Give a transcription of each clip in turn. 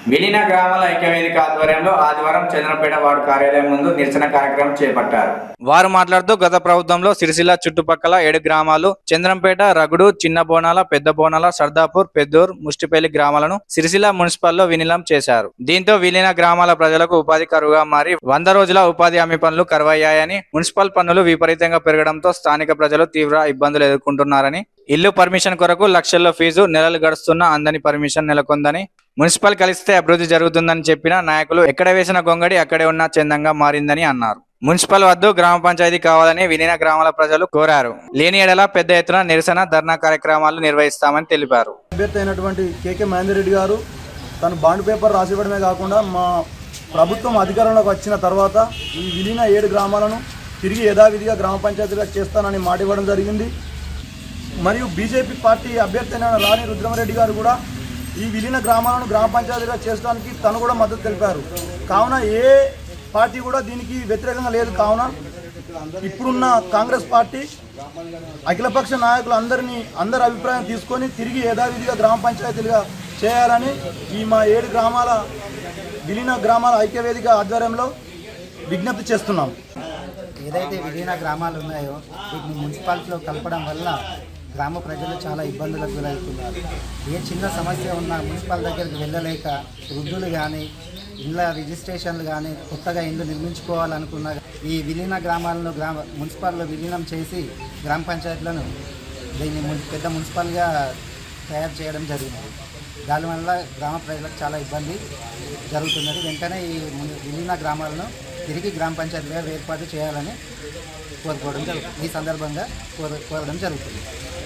విలీన గ్రామాల ఐక్యవేదిక ఆధ్వర్యంలో ఆదివారం చంద్రపేట వార్డు కార్యాలయం ముందు నిరసన కార్యక్రమం చేపట్టారు వారు మాట్లాడుతూ గత ప్రభుత్వంలో సిరిసిల్ల చుట్టుపక్కల ఏడు గ్రామాలు చంద్రంపేట రగుడు చిన్న బోనాల పెద్ద బోనాల సర్దాపూర్ పెద్దూర్ ముష్టిపల్లి గ్రామాలను సిరిసిల్ల మున్సిపల్లో విలీనం చేశారు దీంతో విలీన గ్రామాల ప్రజలకు ఉపాధి కరువుగా మారి వంద రోజుల ఉపాధి హామీ పనులు కరువయ్యాయని మున్సిపల్ పన్నులు విపరీతంగా పెరగడంతో స్థానిక ప్రజలు తీవ్ర ఇబ్బందులు ఎదుర్కొంటున్నారని ఇల్లు పర్మిషన్ కొరకు లక్షల్లో ఫీజు నెలలు గడుస్తున్నా అందని పర్మిషన్ నెలకొందని మున్సిపల్ కలిస్తే అభివృద్ధి జరుగుతుందని చెప్పిన నాయకులు ఎక్కడ వేసిన గొంగడి అక్కడే ఉన్న చందంగా మారిందని అన్నారు మున్సిపల్ వద్దు గ్రామ పంచాయతీ కావాలని విలీన గ్రామాల ప్రజలు కోరారు లేని ఎడల పెద్ద ఎత్తున నిరసన ధర్నా కార్యక్రమాలు నిర్వహిస్తామని తెలిపారు అభ్యర్థి అయినటువంటి కేకే మహేందర్ రెడ్డి గారు తను బాండ్ పేపర్ రాసివ్వడమే కాకుండా మా ప్రభుత్వం అధికారంలోకి వచ్చిన తర్వాత ఈ విలీన ఏడు గ్రామాలను తిరిగి యథావిధిగా గ్రామ పంచాయతీగా చేస్తానని మాట ఇవ్వడం జరిగింది మరియు బీజేపీ పార్టీ అభ్యర్థి అయిన రాణి రుద్రమరెడ్డి గారు కూడా ఈ విలీన గ్రామాలను గ్రామ పంచాయతీగా చేయడానికి తను కూడా మద్దతు తెలిపారు కావున ఏ పార్టీ కూడా దీనికి వ్యతిరేకంగా లేదు కావున ఇప్పుడున్న కాంగ్రెస్ పార్టీ అఖిలపక్ష నాయకులు అందరినీ అందరి అభిప్రాయం తీసుకొని తిరిగి యథావిధిగా గ్రామ పంచాయతీలుగా చేయాలని ఈ మా ఏడు గ్రామాల విలీన గ్రామాల ఐక్యవేదిక ఆధ్వర్యంలో విజ్ఞప్తి చేస్తున్నాం ఏదైతే విలీన గ్రామాలు ఉన్నాయో వీటిని మున్సిపాలిటీలో కలపడం వల్ల గ్రామ ప్రజలు చాలా ఇబ్బందులకు గురవుతున్నారు ఏ చిన్న సమస్య ఉన్నా మున్సిపల్ దగ్గరికి వెళ్ళలేక వృద్ధులు కానీ ఇళ్ళ రిజిస్ట్రేషన్లు కానీ కొత్తగా ఇల్లు నిర్మించుకోవాలనుకున్న ఈ విలీన గ్రామాలను గ్రామ మున్సిపాల్లో విలీనం చేసి గ్రామ పంచాయతీలను దీన్ని మున్- పెద్ద మున్సిపల్గా తయారు చేయడం జరిగింది దానివల్ల గ్రామ ప్రజలకు చాలా ఇబ్బంది జరుగుతున్నది వెంటనే ఈ మున్- విలీన గ్రామాలను తిరిగి గ్రామ పంచాయతీగా ఏర్పాటు చేయాలని కోరుకోవడం జరుగుతుంది ఈ సందర్భంగా కోర కోరడం జరుగుతుంది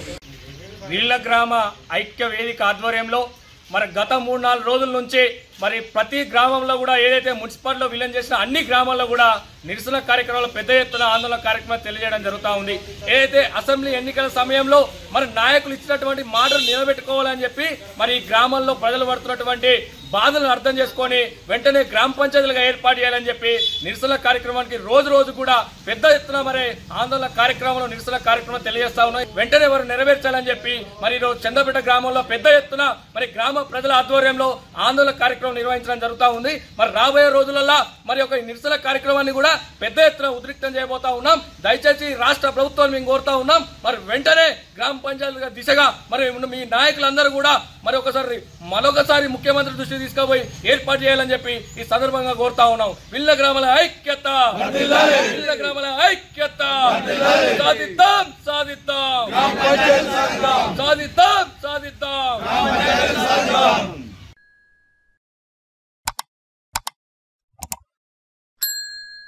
విలీన గ్రామ ఐక్య వేదిక ఆధ్వర్యంలో మరి గత మూడు నాలుగు రోజుల నుంచి మరి ప్రతి గ్రామంలో కూడా ఏదైతే మున్సిపాలిటీలో విలీనం చేసిన అన్ని గ్రామాల్లో కూడా నిరసన కార్యక్రమాలు పెద్ద ఎత్తున ఆందోళన కార్యక్రమాలు తెలియజేయడం జరుగుతూ ఉంది ఏదైతే అసెంబ్లీ ఎన్నికల సమయంలో మరి నాయకులు ఇచ్చినటువంటి మాటలు నిలబెట్టుకోవాలని చెప్పి మరి ఈ గ్రామాల్లో ప్రజలు పడుతున్నటువంటి బాధలను అర్థం చేసుకొని వెంటనే గ్రామ పంచాయతీలుగా ఏర్పాటు చేయాలని చెప్పి నిరసన కార్యక్రమానికి రోజు రోజు కూడా పెద్ద ఎత్తున మరి ఆందోళన కార్యక్రమంలో నిరసన కార్యక్రమం తెలియజేస్తా ఉన్నాయి వెంటనే వారు నెరవేర్చాలని చెప్పి మరి ఈరోజు చంద్రపేట గ్రామంలో పెద్ద ఎత్తున మరి గ్రామ ప్రజల ఆధ్వర్యంలో ఆందోళన కార్యక్రమం నిర్వహించడం జరుగుతూ ఉంది మరి రాబోయే రోజులలో మరి ఒక నిరసన కార్యక్రమాన్ని కూడా పెద్ద ఎత్తున ఉద్రిక్తం చేయబోతా ఉన్నాం దయచేసి రాష్ట్ర ప్రభుత్వాన్ని మేము కోరుతా ఉన్నాం మరి వెంటనే గ్రామ పంచాయతీల దిశగా మరి మీ నాయకులందరూ కూడా మరి ఒకసారి మరొకసారి ముఖ్యమంత్రి దృష్టికి తీసుకుపోయి ఏర్పాటు చేయాలని చెప్పి ఈ సందర్భంగా కోరుతా ఉన్నాం విల్ల గ్రామాల ఐక్యత విల్ల గ్రామాల ఐక్యత సాధిద్దాం సాధిద్దాం సాధిద్దాం సాధిద్దాం